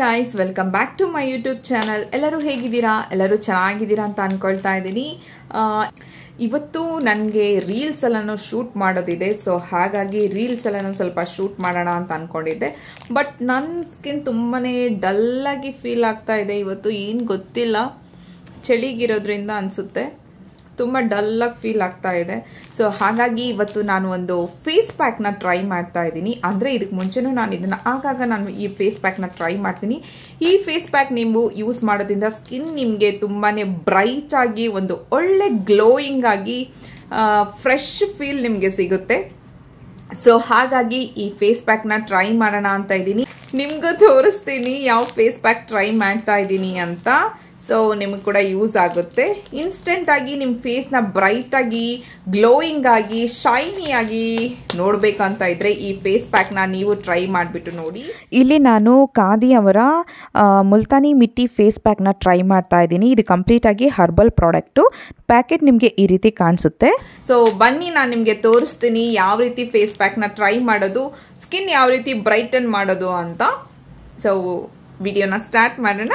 guys welcome back to my YouTube channel ಎಲ್ಲರೂ ಹೇಗಿದ್ದೀರಾ ಎಲ್ಲರೂ ಚೆನ್ನಾಗಿದ್ದೀರಾ ಅಂತ ಅನ್ಕೊಳ್ತಾ ಇದ್ದೀನಿ ಆ, ಇವತ್ತು ನನಗೆ ರೀಲ್ಸ್ ಎಲ್ಲನೂ ಶೂಟ್ ಮಾಡೋದಿದೆ ಸೊ ಹಾಗಾಗಿ ರೀಲ್ಸ್ ಎಲ್ಲನೂ ಸ್ವಲ್ಪ ಶೂಟ್ ಮಾಡೋಣ ಅಂತ ಅನ್ಕೊಂಡಿದ್ದೆ ಬಟ್ ನನ್ನ ಸ್ಕಿನ್ ತುಂಬಾ ಡಲ್ಲಾಗಿ ಫೀಲ್ ಆಗ್ತಾ ಇದೆ ಇವತ್ತು ಏನು ಗೊತ್ತಿಲ್ಲ ಚಳಿಗಿರೋದ್ರಿಂದ ಅನಿಸುತ್ತೆ ತುಂಬ ಡಲ್ಲಾಗಿ ಫೀಲ್ ಆಗ್ತಾ ಇದೆ ಸೊ ಹಾಗಾಗಿ ಇವತ್ತು ನಾನು ಒಂದು ಫೇಸ್ ಪ್ಯಾಕ್ನ ಟ್ರೈ ಮಾಡ್ತಾ ಇದ್ದೀನಿ ಅಂದರೆ ಇದಕ್ಕೆ ಮುಂಚೆನೂ ನಾನು ಇದನ್ನು ಆಗಾಗ ನಾನು ಈ ಫೇಸ್ ಪ್ಯಾಕ್ನ ಟ್ರೈ ಮಾಡ್ತೀನಿ ಈ ಫೇಸ್ ಪ್ಯಾಕ್ ನೀವು ಯೂಸ್ ಮಾಡೋದ್ರಿಂದ ಸ್ಕಿನ್ ನಿಮಗೆ ತುಂಬಾ ಬ್ರೈಟ್ ಆಗಿ ಒಂದು ಒಳ್ಳೆ ಗ್ಲೋಯಿಂಗ್ ಆಗಿ ಫ್ರೆಶ್ ಫೀಲ್ ನಿಮಗೆ ಸಿಗುತ್ತೆ ಸೊ ಹಾಗಾಗಿ ಈ ಫೇಸ್ ಪ್ಯಾಕ್ನ ಟ್ರೈ ಮಾಡೋಣ ಅಂತ ಇದ್ದೀನಿ ನಿಮ್ಗೂ ತೋರಿಸ್ತೀನಿ ಯಾವ ಫೇಸ್ ಪ್ಯಾಕ್ ಟ್ರೈ ಮಾಡ್ತಾ ಇದ್ದೀನಿ ಅಂತ ಸೊ ನಿಮಗೆ ಕೂಡ ಯೂಸ್ ಆಗುತ್ತೆ ಇನ್ಸ್ಟೆಂಟ್ ಆಗಿ ನಿಮ್ಮ ಫೇಸ್ನ ಬ್ರೈಟ್ ಆಗಿ ಗ್ಲೋಯಿಂಗ್ ಆಗಿ ಶೈನಿ ಆಗಿ ನೋಡ್ಬೇಕಂತ ಇದ್ರೆ ಈ ಫೇಸ್ ಪ್ಯಾಕ್ನ ನೀವು ಟ್ರೈ ಮಾಡಿಬಿಟ್ಟು ನೋಡಿ ಇಲ್ಲಿ ನಾನು ಖಾದಿ ಅವರ ಆ, ಮುಲ್ತಾನಿ ಮಿಟ್ಟಿ ಫೇಸ್ ಪ್ಯಾಕ್ನ ಟ್ರೈ ಮಾಡ್ತಾ ಇದ್ದೀನಿ ಇದು ಕಂಪ್ಲೀಟಾಗಿ ಹರ್ಬಲ್ ಪ್ರಾಡಕ್ಟು ಪ್ಯಾಕೆಟ್ ನಿಮಗೆ ಈ ರೀತಿ ಕಾಣಿಸುತ್ತೆ ಸೊ ಬನ್ನಿ ನಾನು ನಿಮಗೆ ತೋರಿಸ್ತೀನಿ ಯಾವ ರೀತಿ ಫೇಸ್ ಪ್ಯಾಕ್ನ ಟ್ರೈ ಮಾಡೋದು ಸ್ಕಿನ್ ಯಾವ ರೀತಿ ಬ್ರೈಟನ್ ಮಾಡೋದು ಅಂತ ಸೊ ವಿಡಿಯೋನ ಸ್ಟಾರ್ಟ್ ಮಾಡೋಣ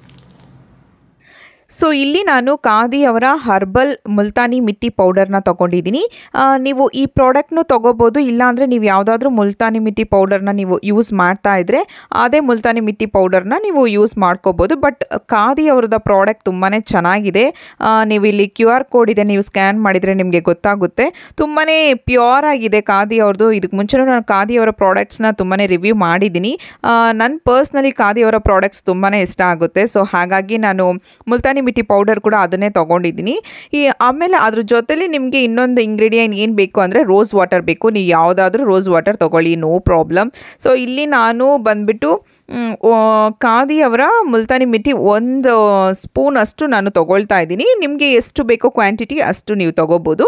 ಸೊ ಇಲ್ಲಿ ನಾನು ಖಾದಿ ಅವರ ಹರ್ಬಲ್ ಮುಲ್ತಾನಿ ಮಿಟ್ಟಿ ಪೌಡರ್ನ ತೊಗೊಂಡಿದ್ದೀನಿ ಆ, ನೀವು ಈ ಪ್ರಾಡಕ್ಟ್ನು ತೊಗೋಬೋದು ಇಲ್ಲಾಂದರೆ ನೀವು ಯಾವುದಾದ್ರೂ ಮುಲ್ತಾನಿ ಮಿಟ್ಟಿ ಪೌಡರ್ನ ನೀವು ಯೂಸ್ ಮಾಡ್ತಾ ಇದ್ದರೆ ಅದೇ ಮುಲ್ತಾನಿ ಮಿಟ್ಟಿ ಪೌಡರ್ನ ನೀವು ಯೂಸ್ ಮಾಡ್ಕೋಬೋದು ಬಟ್ ಖಾದಿ ಅವ್ರದ್ದು ಪ್ರಾಡಕ್ಟ್ ತುಂಬಾ ಚೆನ್ನಾಗಿದೆ ಆ, ನೀವು ಇಲ್ಲಿ ಕ್ಯೂ ಆರ್ ಕೋಡ್ ಇದೆ ನೀವು ಸ್ಕ್ಯಾನ್ ಮಾಡಿದರೆ ನಿಮಗೆ ಗೊತ್ತಾಗುತ್ತೆ ತುಂಬಾ ಪ್ಯೂರ್ ಆಗಿದೆ ಖಾದಿ ಅವ್ರದ್ದು ಇದಕ್ಕೆ ಮುಂಚೆನೂ ನಾನು ಖಾದಿ ಅವರ ಪ್ರಾಡಕ್ಟ್ಸ್ನ ತುಂಬಾ ರಿವ್ಯೂ ಮಾಡಿದ್ದೀನಿ ನನ್ನ ಪರ್ಸ್ನಲಿ ಖಾದಿ ಅವರ ಪ್ರಾಡಕ್ಟ್ಸ್ ತುಂಬಾ ಇಷ್ಟ ಆಗುತ್ತೆ ಸೊ ಹಾಗಾಗಿ ನಾನು ಮುಲ್ತಾನಿ ಮಿಟ್ಟಿ ಪೌಡರ್ ಕೂಡ ಅದನ್ನೇ ತೊಗೊಂಡಿದ್ದೀನಿ ಈ ಆಮೇಲೆ ಅದ್ರ ಜೊತೆಲಿ ನಿಮಗೆ ಇನ್ನೊಂದು ಇಂಗ್ರೀಡಿಯೆಂಟ್ ಏನು ಬೇಕು ಅಂದರೆ ರೋಸ್ ವಾಟರ್ ಬೇಕು ನೀವು ಯಾವುದಾದ್ರೂ ರೋಸ್ ವಾಟರ್ ತೊಗೊಳ್ಳಿ ನೋ ಪ್ರಾಬ್ಲಮ್ ಸೊ ಇಲ್ಲಿ ನಾನು ಬಂದ್ಬಿಟ್ಟು ಮ್, ಆ, ಖಾದಿ ಅವರ ಮುಲ್ತಾನಿ ಮಿಟ್ಟಿ ಒಂದು ಸ್ಪೂನ್ ಅಷ್ಟು ನಾನು ತೊಗೊಳ್ತಾ ಇದ್ದೀನಿ ನಿಮಗೆ ಎಷ್ಟು ಬೇಕೋ ಕ್ವಾಂಟಿಟಿ ಅಷ್ಟು ನೀವು ತೊಗೋಬೋದು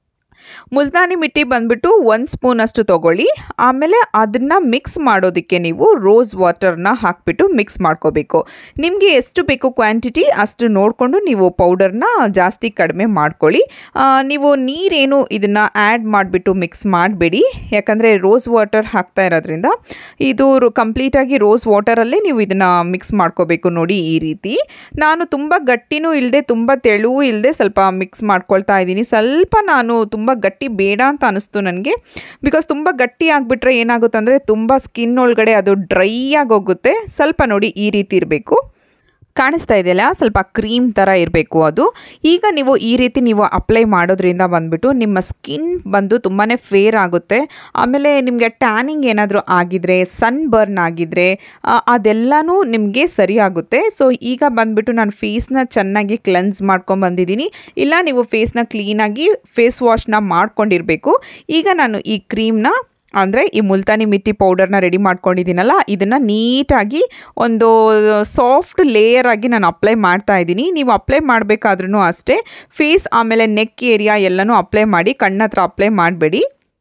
ಮುಲ್ತಾನಿ ಮಿಟ್ಟಿ ಬಂದ್ಬಿಟ್ಟು ಒಂದು ಸ್ಪೂನ್ ಅಷ್ಟು ತೊಗೊಳ್ಳಿ ಆಮೇಲೆ ಅದನ್ನು ಮಿಕ್ಸ್ ಮಾಡೋದಕ್ಕೆ ನೀವು ರೋಸ್ ವಾಟರ್ನ ಹಾಕಿಬಿಟ್ಟು ಮಿಕ್ಸ್ ಮಾಡ್ಕೋಬೇಕು ನಿಮಗೆ ಎಷ್ಟು ಬೇಕು ಕ್ವಾಂಟಿಟಿ ಅಷ್ಟು ನೋಡಿಕೊಂಡು ನೀವು ಪೌಡರ್ನ ಜಾಸ್ತಿ ಕಡಿಮೆ ಮಾಡ್ಕೊಳ್ಳಿ ಆ, ನೀವು ನೀರೇನು ಇದನ್ನು ಆ್ಯಡ್ ಮಾಡಿಬಿಟ್ಟು ಮಿಕ್ಸ್ ಮಾಡಬೇಡಿ ಯಾಕಂದರೆ ರೋಸ್ ವಾಟರ್ ಹಾಕ್ತಾ ಇರೋದ್ರಿಂದ ಇದು ಕಂಪ್ಲೀಟಾಗಿ ರೋಸ್ ವಾಟರಲ್ಲೇ ನೀವು ಇದನ್ನು ಮಿಕ್ಸ್ ಮಾಡ್ಕೋಬೇಕು ನೋಡಿ ಈ ರೀತಿ ನಾನು ತುಂಬ ಗಟ್ಟಿನೂ ಇಲ್ಲದೆ ತುಂಬ ತೆಳುವೂ ಇಲ್ಲದೆ ಸ್ವಲ್ಪ ಮಿಕ್ಸ್ ಮಾಡ್ಕೊಳ್ತಾ ಇದ್ದೀನಿ ಸ್ವಲ್ಪ ನಾನು ತುಂಬ ಗಟ್ಟಿ ಬೇಡ ಅಂತ ಅನಿಸ್ತು ನನಗೆ ಬಿಕಾಸ್ ತುಂಬ ಗಟ್ಟಿ ಆಗಿಬಿಟ್ರೆ ಏನಾಗುತ್ತೆ ಅಂದರೆ ತುಂಬ ಸ್ಕಿನ್ ಒಳಗಡೆ ಅದು ಡ್ರೈ ಆಗಿ ಹೋಗುತ್ತೆ ಸ್ವಲ್ಪ ನೋಡಿ ಈ ರೀತಿ ಇರಬೇಕು ಕಾಣಿಸ್ತಾ ಇದೆಯಲ್ಲ ಸ್ವಲ್ಪ ಕ್ರೀಮ್ ಥರ ಇರಬೇಕು ಅದು ಈಗ ನೀವು ಈ ರೀತಿ ನೀವು ಅಪ್ಲೈ ಮಾಡೋದ್ರಿಂದ ಬಂದ್ಬಿಟ್ಟು ನಿಮ್ಮ ಸ್ಕಿನ್ ಬಂದು ತುಂಬಾ ಫೇರ್ ಆಗುತ್ತೆ ಆಮೇಲೆ ನಿಮಗೆ ಟ್ಯಾನಿಂಗ್ ಏನಾದರೂ ಆಗಿದ್ರೆ ಸನ್ ಬರ್ನ್ ಆಗಿದ್ರೆ ಆ, ಅದೆಲ್ಲನೂ ನಿಮಗೆ ಸರಿ ಆಗುತ್ತೆ ಸೊ ಈಗ ಬಂದ್ಬಿಟ್ಟು ನಾನು ಫೇಸ್ನ ಚೆನ್ನಾಗಿ ಕ್ಲೆನ್ಸ್ ಮಾಡ್ಕೊಂಡು ಬಂದಿದ್ದೀನಿ ಇಲ್ಲ ನೀವು ಫೇಸ್ನ ಕ್ಲೀನಾಗಿ ಫೇಸ್ ವಾಶ್ನ ಮಾಡ್ಕೊಂಡಿರಬೇಕು ಈಗ ನಾನು ಈ ಕ್ರೀಮ್ನ ಅಂದರೆ ಈ ಮುಲ್ತಾನಿ ಮಿಟ್ಟಿ ಪೌಡರ್ನ ರೆಡಿ ಮಾಡ್ಕೊಂಡಿದ್ದೀನಲ್ಲ ಇದನ್ನು ನೀಟಾಗಿ ಒಂದು ಸಾಫ್ಟ್ ಲೇಯರ್ ಆಗಿ ನಾನು ಅಪ್ಲೈ ಮಾಡ್ತಾ ಇದ್ದೀನಿ ನೀವು ಅಪ್ಲೈ ಮಾಡಬೇಕಾದ್ರೂ ಅಷ್ಟೇ ಫೇಸ್ ಆಮೇಲೆ ನೆಕ್ ಏರಿಯಾ ಎಲ್ಲನೂ ಅಪ್ಲೈ ಮಾಡಿ ಕಣ್ಣತ್ರ ಅಪ್ಲೈ ಮಾಡಬೇಡಿ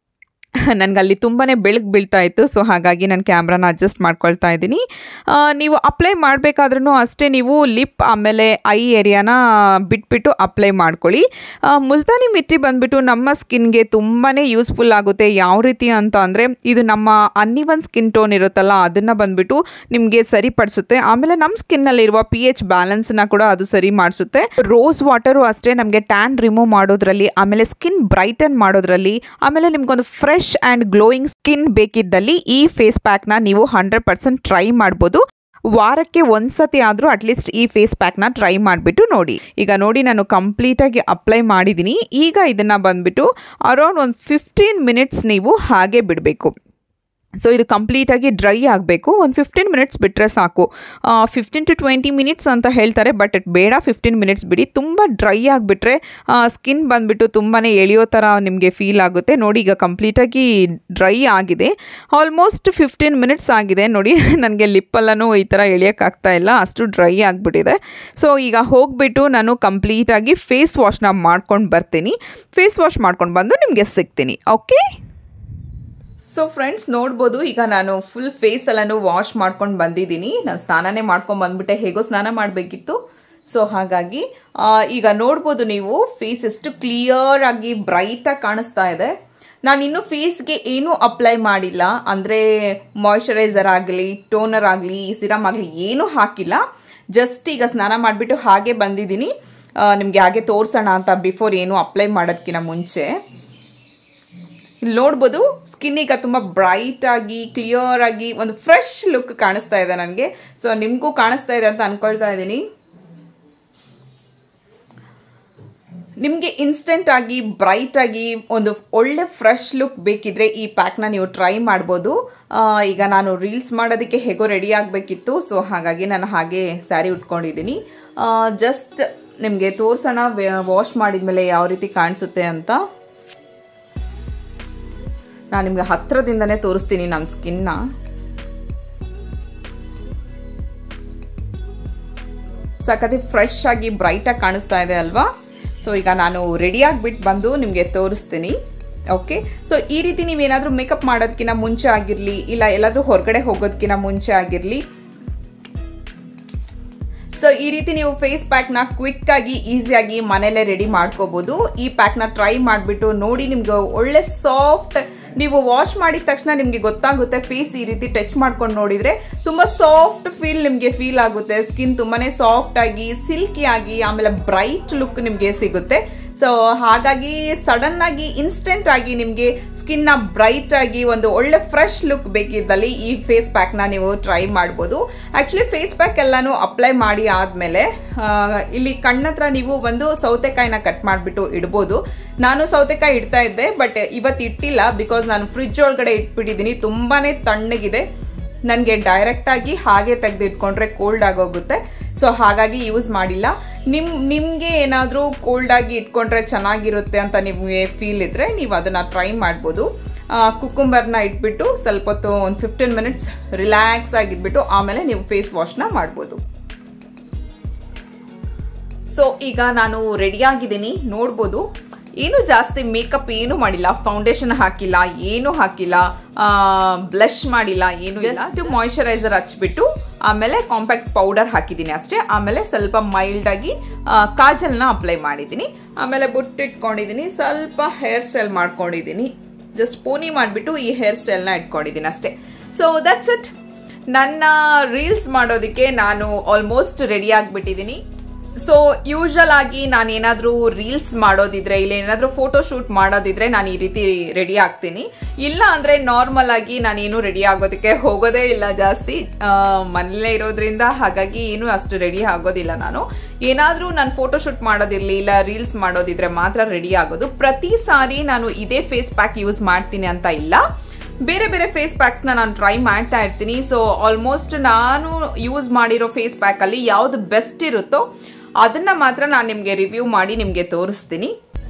ನನಗೆ ಅಲ್ಲಿ ತುಂಬಾ ಬೆಳಕು ಬೀಳ್ತಾ ಇತ್ತು ಸೊ ಹಾಗಾಗಿ ನಾನು ಕ್ಯಾಮ್ರಾನ ಅಡ್ಜಸ್ಟ್ ಮಾಡ್ಕೊಳ್ತಾ ಇದ್ದೀನಿ ಆ, ನೀವು ಅಪ್ಲೈ ಮಾಡಬೇಕಾದ್ರೂ ಅಷ್ಟೇ ನೀವು ಲಿಪ್ ಆಮೇಲೆ ಐ ಏರಿಯಾನ ಬಿಟ್ಬಿಟ್ಟು ಅಪ್ಲೈ ಮಾಡ್ಕೊಳ್ಳಿ ಆ, ಮುಲ್ತಾನಿ ಮಿಟ್ಟಿ ಬಂದ್ಬಿಟ್ಟು ನಮ್ಮ ಸ್ಕಿನ್ಗೆ ತುಂಬಾ ಯೂಸ್ಫುಲ್ ಆಗುತ್ತೆ ಯಾವ ರೀತಿ ಅಂತ ಅಂದರೆ ಇದು ನಮ್ಮ ಅನ್ನಿವನ್ ಸ್ಕಿನ್ ಟೋನ್ ಇರುತ್ತಲ್ಲ ಅದನ್ನು ಬಂದ್ಬಿಟ್ಟು ನಿಮಗೆ ಸರಿಪಡಿಸುತ್ತೆ ಆಮೇಲೆ ನಮ್ಮ ಸ್ಕಿನ್ನಲ್ಲಿರುವ ಪಿ ಎಚ್ ಬ್ಯಾಲೆನ್ಸ್ನ ಕೂಡ ಅದು ಸರಿ ಮಾಡಿಸುತ್ತೆ ರೋಸ್ ವಾಟರು ಅಷ್ಟೇ ನಮಗೆ ಟ್ಯಾನ್ ರಿಮೂವ್ ಮಾಡೋದ್ರಲ್ಲಿ ಆಮೇಲೆ ಸ್ಕಿನ್ ಬ್ರೈಟನ್ ಮಾಡೋದ್ರಲ್ಲಿ ಆಮೇಲೆ ನಿಮ್ಗೊಂದು ಫ್ರೆಶ್ ಆ್ಯಂಡ್ ಗ್ಲೋಯಿಂಗ್ ಸ್ಕಿನ್ ಬೇಕಿದ್ದಲ್ಲಿ ಈ ಫೇಸ್ ಪ್ಯಾಕ್ನ ನೀವು ಹಂಡ್ರೆಡ್ ಪರ್ಸೆಂಟ್ ಟ್ರೈ ಮಾಡ್ಬೋದು ವಾರಕ್ಕೆ ಒಂದ್ಸತಿ ಆದರೂ ಅಟ್ಲೀಸ್ಟ್ ಈ ಫೇಸ್ ಪ್ಯಾಕ್ನ ಟ್ರೈ ಮಾಡಿಬಿಟ್ಟು ನೋಡಿ ಈಗ ನೋಡಿ ನಾನು ಕಂಪ್ಲೀಟಾಗಿ ಅಪ್ಲೈ ಮಾಡಿದ್ದೀನಿ ಈಗ ಇದನ್ನು ಬಂದ್ಬಿಟ್ಟು ಅರೌಂಡ್ ಒಂದು ಫಿಫ್ಟೀನ್ ಮಿನಿಟ್ಸ್ ನೀವು ಹಾಗೆ ಬಿಡಬೇಕು ಸೊ ಇದು ಕಂಪ್ಲೀಟಾಗಿ ಡ್ರೈ ಆಗಬೇಕು ಒಂದು ಫಿಫ್ಟೀನ್ ಮಿನಿಟ್ಸ್ ಬಿಟ್ಟರೆ ಸಾಕು ಫಿಫ್ಟೀನ್ ಟು ಟ್ವೆಂಟಿ ಮಿನಿಟ್ಸ್ ಅಂತ ಹೇಳ್ತಾರೆ ಬಟ್ ಇಟ್ ಬೇಡ ಫಿಫ್ಟೀನ್ ಮಿನಿಟ್ಸ್ ಬಿಡಿ ತುಂಬ ಡ್ರೈ ಆಗಿಬಿಟ್ರೆ ಸ್ಕಿನ್ ಬಂದುಬಿಟ್ಟು ತುಂಬಾ ಎಳೆಯೋ ಥರ ನಿಮಗೆ ಫೀಲ್ ಆಗುತ್ತೆ ನೋಡಿ ಈಗ ಕಂಪ್ಲೀಟಾಗಿ ಡ್ರೈ ಆಗಿದೆ ಆಲ್ಮೋಸ್ಟ್ ಫಿಫ್ಟೀನ್ ಮಿನಿಟ್ಸ್ ಆಗಿದೆ ನೋಡಿ ನನಗೆ ಲಿಪ್ಪೆಲ್ಲನೂ ಈ ಥರ ಎಳೆಯೋಕ್ಕಾಗ್ತಾ ಇಲ್ಲ ಅಷ್ಟು ಡ್ರೈ ಆಗಿಬಿಟ್ಟಿದೆ ಸೊ ಈಗ ಹೋಗಿಬಿಟ್ಟು ನಾನು ಕಂಪ್ಲೀಟಾಗಿ ಫೇಸ್ ವಾಶ್ನ ಮಾಡ್ಕೊಂಡು ಬರ್ತೀನಿ ಫೇಸ್ ವಾಶ್ ಮಾಡ್ಕೊಂಡು ಬಂದು ನಿಮಗೆ ಸಿಗ್ತೀನಿ ಓಕೆ ಸೊ ಫ್ರೆಂಡ್ಸ್ ನೋಡ್ಬೋದು ಈಗ ನಾನು ಫುಲ್ ಫೇಸ್ ಎಲ್ಲಾನು ವಾಶ್ ಮಾಡ್ಕೊಂಡು ಬಂದಿದ್ದೀನಿ ನಾನು ಸ್ನಾನನೇ ಮಾಡ್ಕೊಂಡು ಬಂದ್ಬಿಟ್ಟೆ ಹೇಗೋ ಸ್ನಾನ ಮಾಡಬೇಕಿತ್ತು ಸೊ ಹಾಗಾಗಿ ಆ, ಈಗ ನೋಡ್ಬೋದು ನೀವು ಫೇಸ್ ಎಷ್ಟು ಕ್ಲಿಯರ್ ಆಗಿ ಬ್ರೈಟ್ ಆಗಿ ಕಾಣಿಸ್ತಾ ಇದೆ ನಾನು ಇನ್ನು ಫೇಸ್ಗೆ ಏನೂ ಅಪ್ಲೈ ಮಾಡಿಲ್ಲ ಅಂದರೆ ಮಾಯಶ್ಚರೈಸರ್ ಆಗಲಿ ಟೋನರ್ ಆಗಲಿ ಸಿರಮ್ ಆಗಲಿ ಏನೂ ಹಾಕಿಲ್ಲ ಜಸ್ಟ್ ಈಗ ಸ್ನಾನ ಮಾಡಿಬಿಟ್ಟು ಹಾಗೆ ಬಂದಿದ್ದೀನಿ ನಿಮಗೆ ಹಾಗೆ ತೋರಿಸೋಣ ಅಂತ ಬಿಫೋರ್ ಏನು ಅಪ್ಲೈ ಮಾಡೋದಕ್ಕಿಂತ ಮುಂಚೆ ಇಲ್ಲಿ ನೋಡ್ಬೋದು ಸ್ಕಿನ್ ಈಗ ತುಂಬ ಬ್ರೈಟ್ ಆಗಿ ಕ್ಲಿಯರ್ ಆಗಿ ಒಂದು ಫ್ರೆಶ್ ಲುಕ್ ಕಾಣಿಸ್ತಾ ಇದೆ ನನಗೆ ಸೊ ನಿಮಗೂ ಕಾಣಿಸ್ತಾ ಇದೆ ಅಂತ ಅನ್ಕೊಳ್ತಾ ಇದ್ದೀನಿ ನಿಮಗೆ ಇನ್ಸ್ಟೆಂಟ್ ಆಗಿ ಬ್ರೈಟ್ ಆಗಿ ಒಂದು ಒಳ್ಳೆ ಫ್ರೆಶ್ ಲುಕ್ ಬೇಕಿದ್ರೆ ಈ ಪ್ಯಾಕ್ನ ನೀವು ಟ್ರೈ ಮಾಡ್ಬೋದು ಈಗ ನಾನು ರೀಲ್ಸ್ ಮಾಡೋದಕ್ಕೆ ಹೇಗೋ ರೆಡಿ ಆಗಬೇಕಿತ್ತು ಸೊ ಹಾಗಾಗಿ ನಾನು ಹಾಗೆ ಸ್ಯಾರಿ ಉಟ್ಕೊಂಡಿದ್ದೀನಿ ಜಸ್ಟ್ ನಿಮಗೆ ತೋರ್ಸೋಣ ವಾಶ್ ಮಾಡಿದ್ಮೇಲೆ ಯಾವ ರೀತಿ ಕಾಣಿಸುತ್ತೆ ಅಂತ ನಾನು ನಿಮ್ಗೆ ಹತ್ರದಿಂದನೇ ತೋರಿಸ್ತೀನಿ ನನ್ನ ಸ್ಕಿನ್ನ ಸಖತಿ ಫ್ರೆಶ್ ಆಗಿ ಬ್ರೈಟಾಗಿ ಕಾಣಿಸ್ತಾ ಇದೆ ಅಲ್ವಾ ಸೊ ಈಗ ನಾನು ರೆಡಿ ಆಗಿಬಿಟ್ಟು ಬಂದು ನಿಮಗೆ ತೋರಿಸ್ತೀನಿ ಓಕೆ ಸೊ ಈ ರೀತಿ ನೀವೇನಾದರೂ ಮೇಕಪ್ ಮಾಡೋದಕ್ಕಿಂತ ಮುಂಚೆ ಆಗಿರಲಿ ಇಲ್ಲ ಎಲ್ಲಾದರೂ ಹೊರಗಡೆ ಹೋಗೋದಕ್ಕಿಂತ ಮುಂಚೆ ಆಗಿರಲಿ ಸೊ ಈ ರೀತಿ ನೀವು ಫೇಸ್ ಪ್ಯಾಕ್ನ ಕ್ವಿಕ್ ಆಗಿ ಈಸಿಯಾಗಿ ಮನೇಲೆ ರೆಡಿ ಮಾಡ್ಕೋಬಹುದು ಈ ಪ್ಯಾಕ್ನ ಟ್ರೈ ಮಾಡಿಬಿಟ್ಟು ನೋಡಿ ನಿಮ್ಗೆ ಒಳ್ಳೆ ಸಾಫ್ಟ್ ನೀವು ವಾಶ್ ಮಾಡಿದ ತಕ್ಷಣ ನಿಮಗೆ ಗೊತ್ತಾಗುತ್ತೆ ಫೇಸ್ ಈ ರೀತಿ ಟಚ್ ಮಾಡ್ಕೊಂಡು ನೋಡಿದ್ರೆ ತುಂಬಾ ಸಾಫ್ಟ್ ಫೀಲ್ ನಿಮಗೆ ಫೀಲ್ ಆಗುತ್ತೆ ಸ್ಕಿನ್ ತುಂಬಾನೇ ಸಾಫ್ಟ್ ಆಗಿ ಸಿಲ್ಕಿ ಆಗಿ ಆಮೇಲೆ ಬ್ರೈಟ್ ಲುಕ್ ನಿಮಗೆ ಸಿಗುತ್ತೆ ಸೊ ಹಾಗಾಗಿ ಸಡನ್ ಆಗಿ ಇನ್ಸ್ಟೆಂಟ್ ಆಗಿ ನಿಮಗೆ ಸ್ಕಿನ್ ನ ಬ್ರೈಟ್ ಆಗಿ ಒಂದು ಒಳ್ಳೆ ಫ್ರೆಶ್ ಲುಕ್ ಬೇಕಿದ್ದಲ್ಲಿ ಈ ಫೇಸ್ ಪ್ಯಾಕ್ ನ ನೀವು ಟ್ರೈ ಮಾಡ್ಬೋದು ಆಕ್ಚುಲಿ ಫೇಸ್ ಪ್ಯಾಕ್ ಎಲ್ಲಾನು ಅಪ್ಲೈ ಮಾಡಿ ಆದ್ಮೇಲೆ ಇಲ್ಲಿ ಕಣ್ಣತ್ರ ನೀವು ಒಂದು ಸೌತೆಕಾಯಿನ ಕಟ್ ಮಾಡಿಬಿಟ್ಟು ಇಡ್ಬೋದು ನಾನು ಸೌತೆಕಾಯಿ ಇಡ್ತಾ ಇದ್ದೆ ಬಟ್ ಇವತ್ತು ಇಟ್ಟಿಲ್ಲ ಬಿಕಾಸ್ ನಾನು ಫ್ರಿಜ್ ಒಳಗಡೆ ಇಟ್ಬಿಟ್ಟಿದ್ದೀನಿ ತುಂಬಾನೇ ತಣ್ಣಗಿದೆ ನನಗೆ ಡೈರೆಕ್ಟ್ ಆಗಿ ಹಾಗೆ ತೆಗೆದು ಇಟ್ಕೊಂಡ್ರೆ ಕೋಲ್ಡ್ ಆಗೋಗುತ್ತೆ ಸೊ ಹಾಗಾಗಿ ಯೂಸ್ ಮಾಡಿಲ್ಲ ನಿಮ್ ನಿಮ್ಗೆ ಏನಾದರೂ ಕೋಲ್ಡ್ ಆಗಿ ಇಟ್ಕೊಂಡ್ರೆ ಚೆನ್ನಾಗಿರುತ್ತೆ ಅಂತ ನಿಮಗೆ ಫೀಲ್ ಇದ್ರೆ ನೀವು ಅದನ್ನ ಟ್ರೈ ಮಾಡ್ಬೋದು ಕುಕ್ಕುಂಬರ್ನ ಇಟ್ಬಿಟ್ಟು ಸ್ವಲ್ಪ ಹೊತ್ತು ಒಂದು ಫಿಫ್ಟೀನ್ ಮಿನಿಟ್ಸ್ ರಿಲ್ಯಾಕ್ಸ್ ಆಗಿದ್ಬಿಟ್ಟು ಆಮೇಲೆ ನೀವು ಫೇಸ್ ವಾಶ್ನ ಮಾಡ್ಬೋದು ಸೊ ಈಗ ನಾನು ರೆಡಿ ಆಗಿದ್ದೀನಿ ನೋಡ್ಬೋದು ಏನು ಜಾಸ್ತಿ ಮೇಕಪ್ ಏನು ಮಾಡಿಲ್ಲ ಫೌಂಡೇಶನ್ ಹಾಕಿಲ್ಲ ಏನು ಹಾಕಿಲ್ಲ ಬ್ಲಷ್ ಮಾಡಿಲ್ಲ ಏನು ಜಸ್ಟ್ ಮಾಯಿಶ್ಚರೈಸರ್ ಹಚ್ಬಿಟ್ಟು ಆಮೇಲೆ ಕಾಂಪ್ಯಾಕ್ಟ್ ಪೌಡರ್ ಹಾಕಿದ್ದೀನಿ ಅಷ್ಟೇ ಆಮೇಲೆ ಸ್ವಲ್ಪ ಮೈಲ್ಡ್ ಆಗಿ ಕಾಜಲ್ನ ಅಪ್ಲೈ ಮಾಡಿದ್ದೀನಿ ಆಮೇಲೆ ಬುಟ್ಟಿಟ್ಕೊಂಡಿದ್ದೀನಿ ಸ್ವಲ್ಪ ಹೇರ್ ಸ್ಟೈಲ್ ಮಾಡ್ಕೊಂಡಿದ್ದೀನಿ ಜಸ್ಟ್ ಪೋನಿ ಮಾಡಿಬಿಟ್ಟು ಈ ಹೇರ್ ಸ್ಟೈಲ್ನ ಇಟ್ಕೊಂಡಿದ್ದೀನಿ ಅಷ್ಟೇ ಸೊ ದಟ್ಸ್ ಇಟ್ ನನ್ನ ರೀಲ್ಸ್ ಮಾಡೋದಕ್ಕೆ ನಾನು ಆಲ್ಮೋಸ್ಟ್ ರೆಡಿ ಆಗಿಬಿಟ್ಟಿದ್ದೀನಿ ಸೊ ಯೂಶಲ್ ಆಗಿ ನಾನು ಏನಾದರೂ ರೀಲ್ಸ್ ಮಾಡೋದಿದ್ರೆ ಇಲ್ಲ ಏನಾದರೂ ಫೋಟೋ ಶೂಟ್ ಮಾಡೋದಿದ್ರೆ ನಾನು ಈ ರೀತಿ ರೆಡಿ ಆಗ್ತೀನಿ ಇಲ್ಲ ಅಂದರೆ ನಾರ್ಮಲ್ ಆಗಿ ನಾನೇನು ರೆಡಿ ಆಗೋದಕ್ಕೆ ಹೋಗೋದೇ ಇಲ್ಲ ಜಾಸ್ತಿ ಮನೇಲೇ ಇರೋದ್ರಿಂದ ಹಾಗಾಗಿ ಏನು ಅಷ್ಟು ರೆಡಿ ಆಗೋದಿಲ್ಲ ನಾನು ಏನಾದರೂ ನಾನು ಫೋಟೋ ಶೂಟ್ ಮಾಡೋದಿರಲಿ ಇಲ್ಲ ರೀಲ್ಸ್ ಮಾಡೋದಿದ್ರೆ ಮಾತ್ರ ರೆಡಿ ಆಗೋದು ಪ್ರತಿ ಸಾರಿ ನಾನು ಇದೇ ಫೇಸ್ ಪ್ಯಾಕ್ ಯೂಸ್ ಮಾಡ್ತೀನಿ ಅಂತ ಇಲ್ಲ ಬೇರೆ ಬೇರೆ ಫೇಸ್ ಪ್ಯಾಕ್ಸ್ನ ನಾನು ಟ್ರೈ ಮಾಡ್ತಾ ಇರ್ತೀನಿ ಸೊ ಆಲ್ಮೋಸ್ಟ್ ನಾನು ಯೂಸ್ ಮಾಡಿರೋ ಫೇಸ್ ಪ್ಯಾಕಲ್ಲಿ ಯಾವ್ದು ಬೆಸ್ಟ್ ಇರುತ್ತೋ ಅದನ್ನ ಮಾತ್ರ ನಾನು ನಿಮಗೆ ರಿವ್ಯೂ ಮಾಡಿ ನಿಮಗೆ ತೋರಿಸ್ತೀನಿ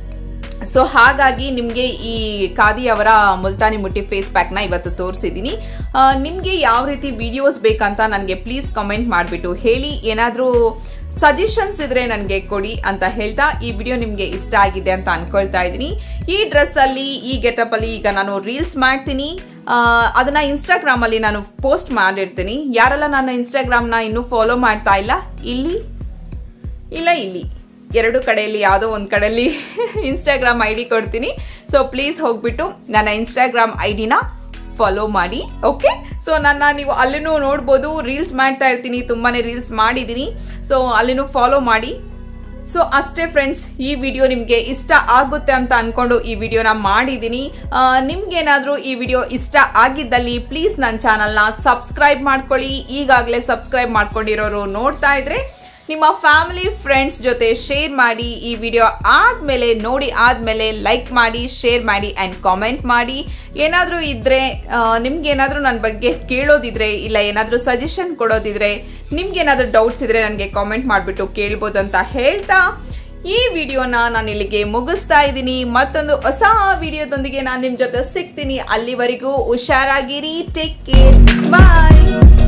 ಸೊ ಹಾಗಾಗಿ ನಿಮಗೆ ಈ ಖಾದಿ ಅವರ ಮುಲ್ತಾನಿ ಮುಟ್ಟಿ ಫೇಸ್ ಪ್ಯಾಕ್ನ ಇವತ್ತು ತೋರಿಸಿದ್ದೀನಿ ನಿಮಗೆ ಯಾವ ರೀತಿ ವಿಡಿಯೋಸ್ ಬೇಕಂತ ನನಗೆ ಪ್ಲೀಸ್ ಕಮೆಂಟ್ ಮಾಡಿಬಿಟ್ಟು ಹೇಳಿ ಏನಾದರೂ ಸಜೆಷನ್ಸ್ ಇದ್ರೆ ನನಗೆ ಕೊಡಿ ಅಂತ ಹೇಳ್ತಾ ಈ ವಿಡಿಯೋ ನಿಮಗೆ ಇಷ್ಟ ಆಗಿದೆ ಅಂತ ಅನ್ಕೊಳ್ತಾ ಇದ್ದೀನಿ ಈ ಡ್ರೆಸ್ ಅಲ್ಲಿ ಈ ಗೆಟಪ್ ಅಲ್ಲಿ ಈಗ ನಾನು ರೀಲ್ಸ್ ಮಾಡ್ತೀನಿ ಅದನ್ನ ಇನ್ಸ್ಟಾಗ್ರಾಮ್ ಅಲ್ಲಿ ನಾನು ಪೋಸ್ಟ್ ಮಾಡಿರ್ತೀನಿ ಯಾರೆಲ್ಲ ನಾನು ಇನ್ಸ್ಟಾಗ್ರಾಮ್ನ ಇನ್ನೂ ಫಾಲೋ ಮಾಡ್ತಾ ಇಲ್ಲ ಇಲ್ಲಿ ಇಲ್ಲ ಇಲ್ಲಿ ಎರಡು ಕಡೆಯಲ್ಲಿ ಯಾವುದೋ ಒಂದು ಕಡೆಯಲ್ಲಿ ಇನ್ಸ್ಟಾಗ್ರಾಮ್ ಐ ಡಿ ಕೊಡ್ತೀನಿ ಸೊ ಪ್ಲೀಸ್ ಹೋಗ್ಬಿಟ್ಟು ನನ್ನ ಇನ್ಸ್ಟಾಗ್ರಾಮ್ ಐ ಡಿನ ಫಾಲೋ ಮಾಡಿ ಓಕೆ ಸೊ ನನ್ನ ನೀವು ಅಲ್ಲಿನೂ ನೋಡ್ಬೋದು ರೀಲ್ಸ್ ಮಾಡ್ತಾ ಇರ್ತೀನಿ ತುಂಬಾನೇ ರೀಲ್ಸ್ ಮಾಡಿದ್ದೀನಿ ಸೊ ಅಲ್ಲಿನೂ ಫಾಲೋ ಮಾಡಿ ಸೊ ಅಷ್ಟೇ ಫ್ರೆಂಡ್ಸ್ ಈ ವಿಡಿಯೋ ನಿಮಗೆ ಇಷ್ಟ ಆಗುತ್ತೆ ಅಂತ ಅನ್ಕೊಂಡು ಈ ವಿಡಿಯೋನ ಮಾಡಿದ್ದೀನಿ ನಿಮ್ಗೇನಾದರೂ ಈ ವಿಡಿಯೋ ಇಷ್ಟ ಆಗಿದ್ದಲ್ಲಿ ಪ್ಲೀಸ್ ನನ್ನ ಚಾನಲ್ನ ಸಬ್ಸ್ಕ್ರೈಬ್ ಮಾಡ್ಕೊಳ್ಳಿ ಈಗಾಗಲೇ ಸಬ್ಸ್ಕ್ರೈಬ್ ಮಾಡ್ಕೊಂಡಿರೋರು ನೋಡ್ತಾ ಇದ್ರೆ ನಿಮ್ಮ ಫ್ಯಾಮಿಲಿ ಫ್ರೆಂಡ್ಸ್ ಜೊತೆ ಶೇರ್ ಮಾಡಿ ಈ ವಿಡಿಯೋ ಆದಮೇಲೆ ನೋಡಿ ಆದಮೇಲೆ ಲೈಕ್ ಮಾಡಿ ಶೇರ್ ಮಾಡಿ ಆ್ಯಂಡ್ ಕಾಮೆಂಟ್ ಮಾಡಿ ಏನಾದರೂ ಇದ್ದರೆ ನಿಮ್ಗೆ ಏನಾದರೂ ನನ್ನ ಬಗ್ಗೆ ಕೇಳೋದಿದ್ರೆ ಇಲ್ಲ ಏನಾದರೂ ಸಜೆಷನ್ ಕೊಡೋದಿದ್ರೆ ನಿಮ್ಗೆ ಏನಾದರೂ ಡೌಟ್ಸ್ ಇದ್ರೆ ನನಗೆ ಕಾಮೆಂಟ್ ಮಾಡಿಬಿಟ್ಟು ಕೇಳ್ಬೋದು ಅಂತ ಹೇಳ್ತಾ ಈ ವಿಡಿಯೋನ ನಾನು ಇಲ್ಲಿಗೆ ಮುಗಿಸ್ತಾ ಇದ್ದೀನಿ ಮತ್ತೊಂದು ಹೊಸ ವಿಡಿಯೋದೊಂದಿಗೆ ನಾನು ನಿಮ್ಮ ಜೊತೆ ಸಿಗ್ತೀನಿ ಅಲ್ಲಿವರೆಗೂ ಹುಷಾರಾಗಿರಿ ಟೇಕ್ ಕೇರ್ ಬಾಯ್